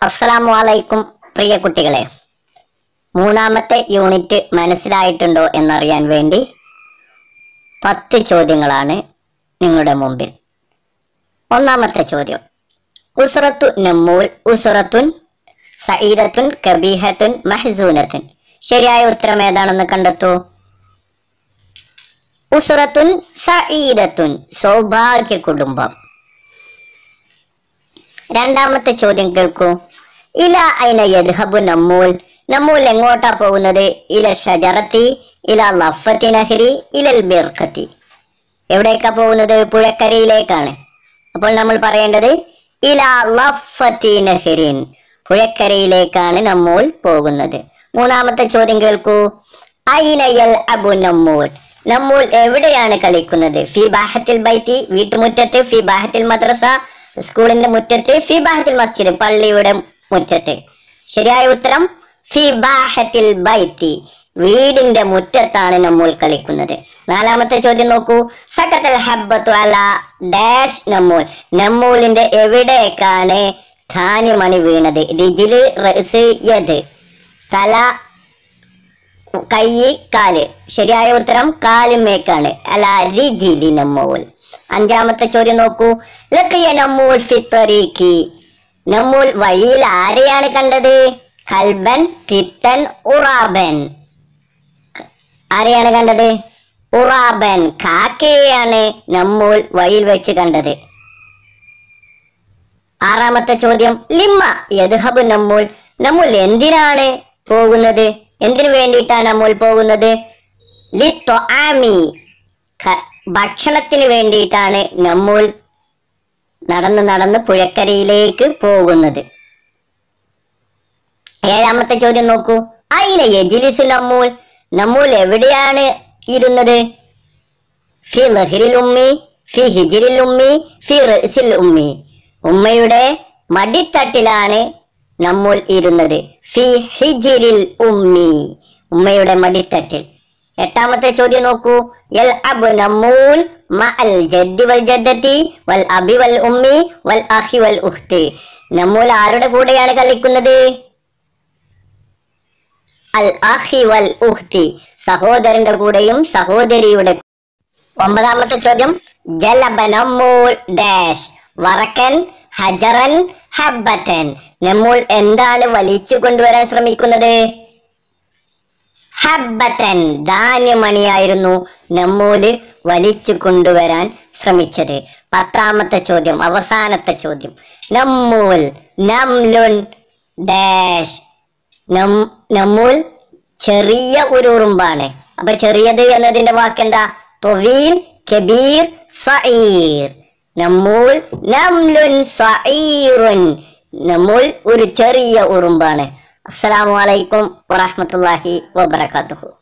അസ്സലാമു അലൈക്കും പ്രിയ കുട്ടികളെ മൂന്നാമത്തെ യൂണിറ്റ് മനസ്സിലായിട്ടുണ്ടോ എന്നറിയാൻ വേണ്ടി പത്ത് ചോദ്യങ്ങളാണ് നിങ്ങളുടെ മുമ്പിൽ ഒന്നാമത്തെ ചോദ്യം ഉസ്റത്തു നമ്മൂൽ ഉസ്റത്തുൻ സഈദത്തുൻ കബീഹത്തുൻ മഹ്സൂനത്തുൻ ശരിയായ ഉത്തരം ഏതാണെന്ന് കണ്ടെത്തൂ ഉസ്റത്തുൻ സഈദത്തുൻ സൗഭാഗ്യ കുടുംബം രണ്ടാമത്തെ ചോദ്യം കേൾക്കൂ ഇല അയിന യദ്ഹബു നമ്മൂൽ നമ്മൂൽ എങ്ങോട്ടാ പോകുന്നത് ഇല ഷജറത്തി ഇല ലഫത്തി നഹരി ഇലൽ ബിർഖത്തി എവിടേക്കാ പോകുന്നത് പുഴക്കരയിലേക്കാണ് അപ്പോൾ നമ്മൾ പറയേണ്ടത് ഇല ലഫത്തി നഹരിൻ പുഴക്കരയിലേക്കാണ് നമ്മൂൽ പോകുന്നത് മൂന്നാമത്തെ ചോദ്യം കേൾക്കൂ അയിനയൽ അബു നമ്മൂൽ നമ്മൂൽ എവിടെയാണ് കളിക്കുന്നത് ഫി ബാഹത്തിൽ ബൈത്തി വീട്ടുമുറ്റത്ത് ഫി ബാഹത്തിൽ മദ്രസ സ്കൂളിന്റെ മുറ്റത്ത് ഫി ബാഹത്തിൽ മസ്ജിദ് പള്ളിയുടെ മുറ്റത്ത് ശരിയായ ഉത്തരം ഫി ബാഹത്തിൽ ബൈത്തി വീടിന്റെ മുറ്റത്താണ് നമ്മൂൽ കളിക്കുന്നത് നാലാമത്തെ ചോദ്യം നോക്കൂ സക്കത്തൽ ഹബ്ബത്തു അല ഡാഷ് നമ്മൂൽ നമ്മൂലിന്റെ എവിടേക്കാണ് ധാന്യമണി വീണത് രിജില് റസ് യദ് തല കൈ കാല് ശരിയായ ഉത്തരം കാലുമേക്കാണ് അല്ല റിജിലി നമ്മൂൽ അഞ്ചാമത്തെ ചോദ്യം നോക്കൂ ലക്കിയ നമ്മൂൽ ഫിത്തരീക്കി നമ്മൂൽ വഴിയിൽ ആരെയാണ് കണ്ടത് കൽബൻ കിത്തൻ ഉറാബൻ ആരെയാണ് കണ്ടത് ഉറാബൻ കാക്കയെയാണ് നമ്മൂൽ വഴിയിൽ വെച്ച് കണ്ടത് ആറാമത്തെ ചോദ്യം ലിമ്മ യദ്ഹബ് നമ്മൂൽ നമ്മൂൽ എന്തിനാണ് പോകുന്നത് എന്തിനു വേണ്ടിയിട്ടാണ് നമ്മൂൽ പോകുന്നത് ലിത്തൊ ആമി ഭക്ഷണത്തിന് വേണ്ടിയിട്ടാണ് നമ്മൂൽ നടന്ന് നടന്ന് പുഴക്കരയിലേക്ക് പോകുന്നത് ഏഴാമത്തെ ചോദ്യം നോക്കൂ അയിന യജിലിസു നമ്മൂൽ നമ്മൂൽ എവിടെയാണ് ഇരുന്നത് ഫി ലഹിരിൽ ഉമ്മി ഫി ഹിജിരിൽ ഉമ്മി ഫി റസിൽ ഉമ്മി ഉമ്മയുടെ മടിത്തട്ടിലാണ് നമ്മൂൽ ഇരുന്നത് ഫി ഹിജിരിൽ ഉമ്മി ഉമ്മയുടെ മടിത്തട്ടിൽ എട്ടാമത്തെ ചോദ്യം നോക്കൂ യൽ അബു നമ്മൂൽ മഅൽ ജദ്ദി വൽ ജദ്ദത്തി വൽ അബി വൽ ഉമ്മി വൽ അഹി വൽ ഉഖ്തി നമ്മൂൽ ആരുടെ കൂടെയാണ് കളിക്കുന്നത് അൽ അഹി വൽ ഉഖ്തി സഹോദരന്റെ കൂടെയും സഹോദരിയുടെ ഒമ്പതാമത്തെ ചോദ്യം ജലബനമൂൽ ഡാഷ് വറക്കൻ ഹജറൻ ഹബ്ബത്തൻ നമ്മൂൽ എന്താണ് വലിച്ചു കൊണ്ടുവരാൻ ശ്രമിക്കുന്നത് ഹബ്ബത്തൻ ധാന്യമണിയായിരുന്നു നമ്മൂല് വലിച്ചു കൊണ്ടുവരാൻ ശ്രമിച്ചത് പത്താമത്തെ ചോദ്യം അവസാനത്തെ ചോദ്യം നമ്മൂൽ നംലുൻ ഡാഷ് നം- നമ്മൂൽ ചെറിയ ഒരു ഉറുമ്പാണ് അപ്പൊ ചെറിയത് എന്നതിന്റെ വാക്കെന്താ തൊവീൽ കബീർ സഈർ നമ്മൂൽ നംലുൻ സഈറുൻ നമ്മൂൽ ഒരു ചെറിയ ഉറുമ്പാണ് അസ്സലാമു അലൈക്കും വറഹ്മത്തുള്ളാഹി വബറകാതുഹു